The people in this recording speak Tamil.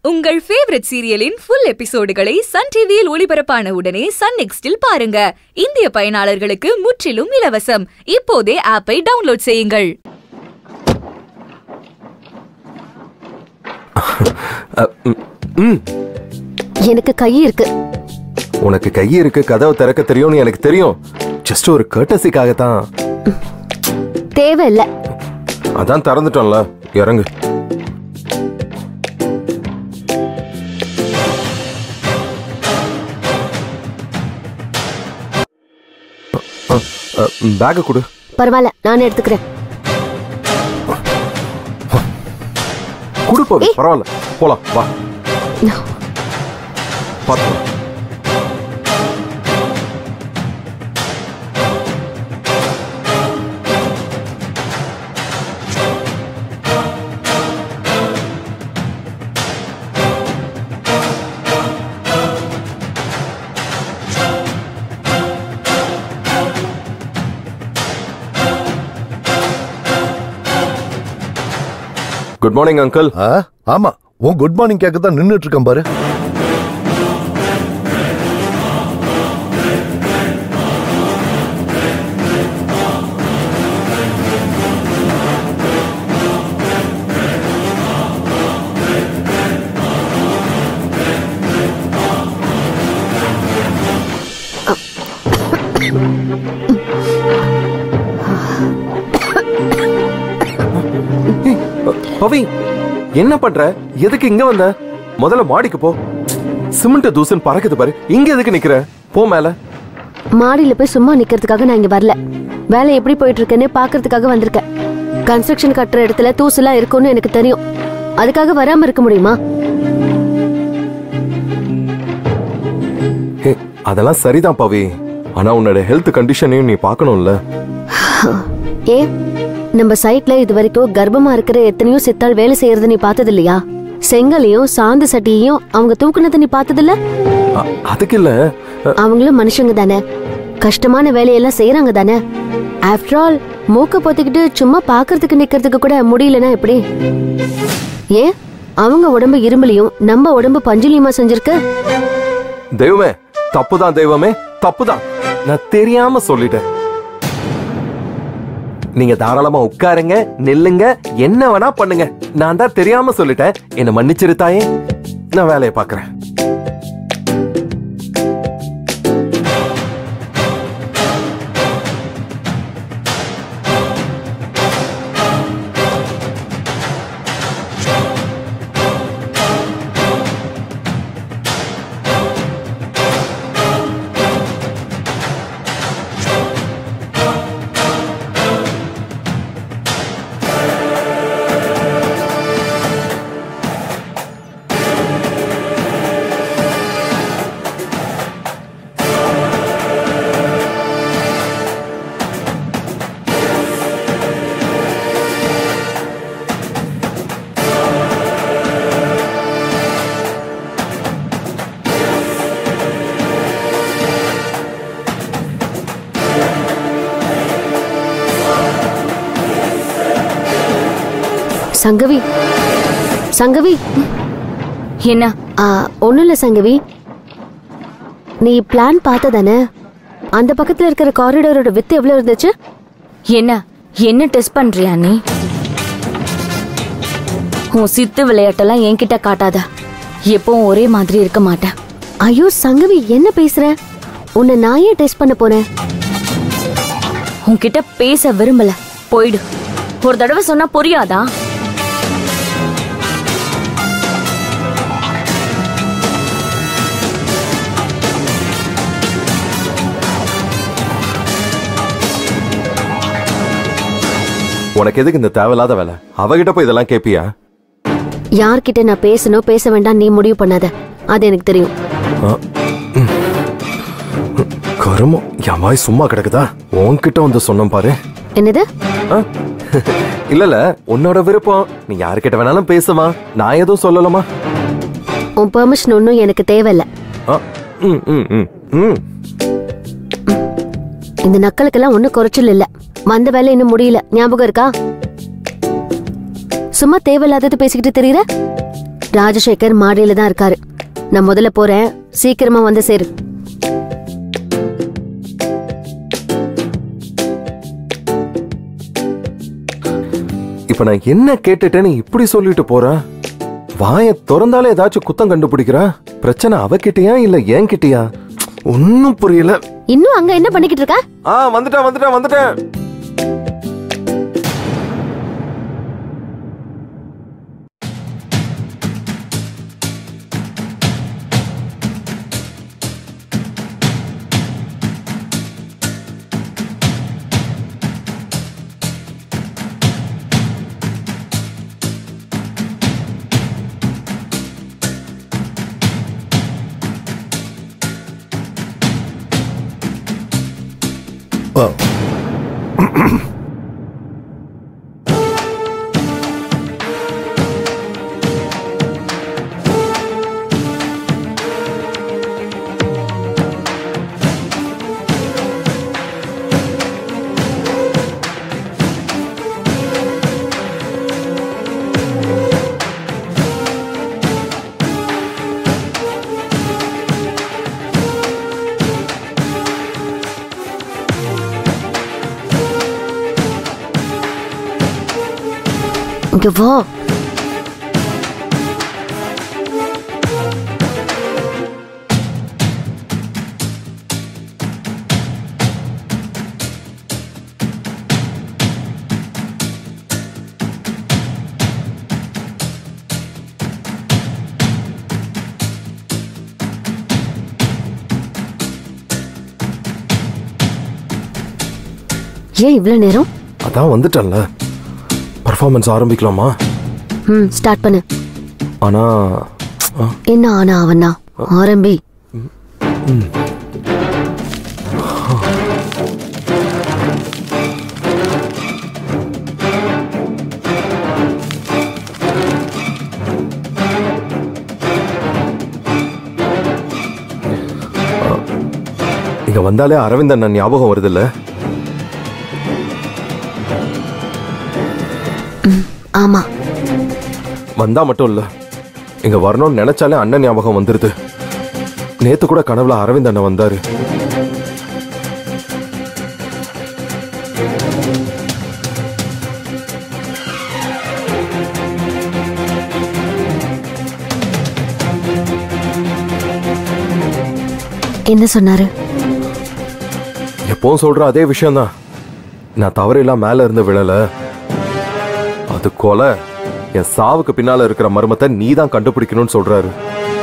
உங்கள் ஃபேவரட் சீரியலின் ஃபுல் எபிசோடுகளை சன் டிவியில் ஒளிபரப்பான உடனே சன் நெக்ஸ்டில் பாருங்க இந்திய பயனாளர்களுக்கு முற்றிலும் இலவசம் இப்போதே ஆப்பை டவுன்லோட் செய்யுங்கள் ம் எனக்கு கை இருக்கு உனக்கு கை இருக்கு கதவை திறக்க தெரியும்னு எனக்கு தெரியும் ஜஸ்ட் ஒரு கர்டசிக்காக தான் தேவையில்ல அதான் திறந்துட்டோம்ல இறங்கு பேக கொடு பரவாயில்ல நான் எடுத்துக்கிறேன் கொடு போது பரவாயில்ல போலாம் வா பார்த்து குட் மார்னிங் அங்கிள் ஆ ஆமா உன் குட் மார்னிங் கேட்க தான் நின்னுட்டு இருக்கேன் பாரு பவி என்ன பண்ற எதுக்கு இங்க வந்த முதல்ல மாடிக்கு போ சிமெண்ட் தூசன் பறக்குது பாரு இங்க எதுக்கு நிக்கிற போ மேல மாடியில போய் சும்மா நிக்கிறதுக்காக நான் இங்க வரல வேலை எப்படி போயிட்டு இருக்குன்னு பாக்குறதுக்காக வந்திருக்கேன் கன்ஸ்ட்ரக்ஷன் கட்டுற இடத்துல தூசுலாம் இருக்கும்னு எனக்கு தெரியும் அதுக்காக வராம இருக்க முடியுமா ஹே, அதெல்லாம் சரிதான் பவி ஆனா உன்னோட ஹெல்த் கண்டிஷனையும் நீ பார்க்கணும்ல ஏ நம்ம சைட்ல இது வரைக்கும் கர்ப்பமா இருக்கிற எத்தனையோ சித்தாள் வேலை செய்யறது நீ பார்த்தது இல்லையா செங்கலையும் சாந்து சட்டியையும் அவங்க தூக்குனதை நீ பார்த்தது இல்ல அ- அதுக்கு இல்ல அ, அவங்களும் மனுஷங்க தானே கஷ்டமான வேலையெல்லாம் செய்யறாங்க தானே ஆஃப்டர் ஆல் மூக்க பொத்திக்கிட்டு சும்மா பாக்குறதுக்கு நிக்கிறதுக்கு கூட முடியலனா எப்படி ஏன் அவங்க உடம்பு இரும்புலையும் நம்ம உடம்பு பஞ்சுலியமா செஞ்சிருக்கு தெய்வமே தப்புதான் தெய்வமே தப்புதான் நான் தெரியாம சொல்லிட்டேன் நீங்க தாராளமா உட்காருங்க நில்லுங்க என்ன வேணா பண்ணுங்க நான் தான் தெரியாம சொல்லிட்டேன் என்ன மன்னிச்சிரு தாயே நான் வேலையை பார்க்கறேன் சங்கவி சங்கவி என்ன ஆ, ஒண்ணும் இல்ல சங்கவி நீ பிளான் பார்த்த தானே அந்த பக்கத்துல இருக்கிற காரிடோரோட வித்து எவ்வளவு இருந்துச்சு என்ன என்ன டெஸ்ட் பண்றியா நீ உன் சித்து விளையாட்டெல்லாம் என்கிட்ட காட்டாத எப்பவும் ஒரே மாதிரி இருக்க மாட்டேன் ஐயோ சங்கவி என்ன பேசுற உன்னை நான் ஏன் டெஸ்ட் பண்ண போறேன் உன்கிட்ட பேச விரும்பல போயிடு ஒரு தடவை சொன்னா புரியாதா உனக்கு எதுக்கு இந்த தேவையில்லாத வேலை அவகிட்ட போய் இதெல்லாம் கேப்பியா யார்கிட்ட நான் பேசணும் பேச வேண்டாம் நீ முடிவு பண்ணாத அது எனக்கு தெரியும் கருமம் என் வாய் சும்மா கிடக்குதா உன்கிட்ட வந்து சொன்னேன் பாரு என்னது ஆ? இல்லல உன்னோட விருப்பம் நீ யாருக்கிட்ட வேணாலும் பேசுமா நான் எதுவும் சொல்லலாமா உன் பெர்மிஷன் ஒன்றும் எனக்கு தேவையில்ல ஆ, ம், ம், ம், ம். இந்த நக்களுக்கெல்லாம் ஒன்றும் குறைச்சல் இல்ல வந்த வேலை இன்னும் முடியல ஞாபகம் இருக்கா சும்மா தேவையில்லாதது பேசிக்கிட்டு தெரியற ராஜசேகர் மாடியில தான் இருக்காரு நான் முதல்ல போறேன் சீக்கிரமா வந்து சேரு இப்ப நான் என்ன கேட்டுட்டேன்னு இப்படி சொல்லிட்டு போறேன் வாயை திறந்தாலே ஏதாச்சும் குத்தம் கண்டுபிடிக்கிறா பிரச்சனை அவகிட்டயா இல்ல என் கிட்டயா ஒன்னும் புரியல இன்னும் அங்க என்ன பண்ணிக்கிட்டு இருக்க ஆ வந்துட்டேன் வந்துட்டேன் வந்துட்டேன் ஆ, இங்க வா ஏன் இவ்வளவு நேரம் அதான் வந்துட்டேன்ல பர்ஃபார்மன்ஸ் ஆரம்பிக்கலாமா ம் ஸ்டார்ட் பண்ணு ஆனா ஆ, என்ன ஆனா அவனா ஆரம்பி இங்க வந்தாலே அரவிந்த் அண்ணன் ஞாபகம் வருதுல்ல ஆமா வந்தா மட்டும் இல்ல இங்க வரணும்னு நினைச்சாலே அண்ணன் ஞாபகம் வந்துருது நேத்து கூட கனவுல அரவிந்த் அண்ணன் வந்தாரு என்ன சொன்னாரு எப்பவும் சொல்ற அதே விஷயம்தான் நான் தவறில்லாம் மேல இருந்து விழல அது கொலை என் சாவுக்கு பின்னால இருக்கிற மர்மத்தை நீ தான் கண்டுபிடிக்கணும்னு சொல்றாரு